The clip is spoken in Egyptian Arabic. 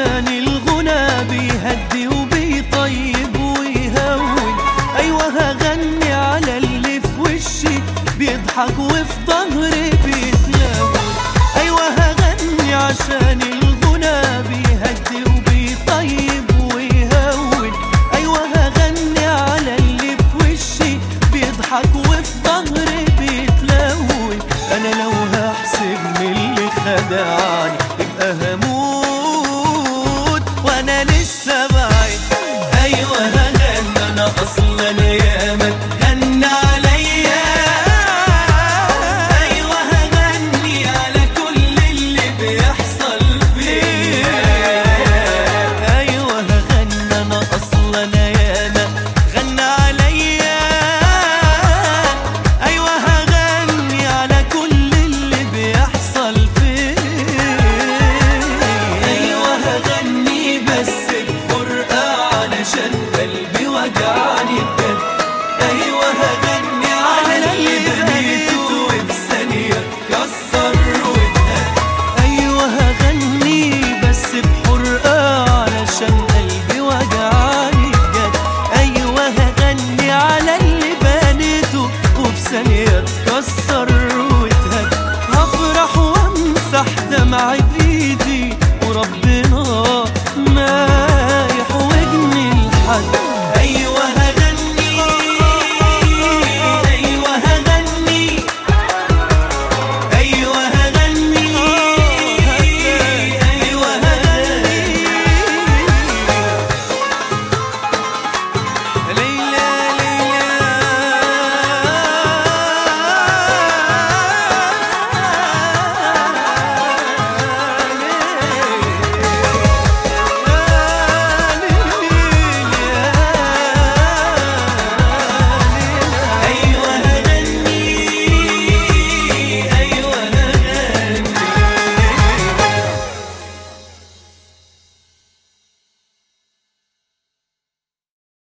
عشان الغنى بيهدي وبيطيب ويهون أيوة هغني على اللي في وشي بيضحك وفي ظهري بيتلون أيوة هغني عشان الغنى بيهدي وبيطيب ويهون أيوة هغني على اللي في وشي بيضحك وفي ظهري بيتلون أنا لو هحسب من اللي خدعني يبقى هموت وأنا لسه بعيد أيوة هغني أنا أصلا ياما غنى عليا أيوة هغني على كل اللي بيحصل فيا أيوة هغني أنا أصلا ياما غنى عليا أيوة هغني على كل اللي بيحصل فيا أيوة هغني بس بفرقة علشان قلبي وجعني بجد أيوة هغني على اللي بنيته وبثانية اتكسر واتهد أيوة هغني بس بحرقة علشان قلبي وجعني بجد أيوة هغني على اللي بنيته وبثانية اتكسر واتهد هفرح وامسح دمعة